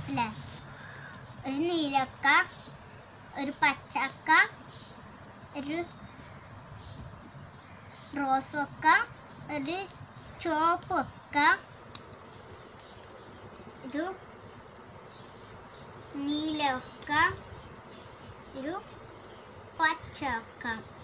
അല്ലേ ഒരു നീലക്ക ഒരു പച്ചക്ക ഒരു റോസ് ഒക്ക ഒരു ചുവപ്പ് ഒക്ക ഒരു നീല ഒക്ക ഒരു പച്ച ഒക്ക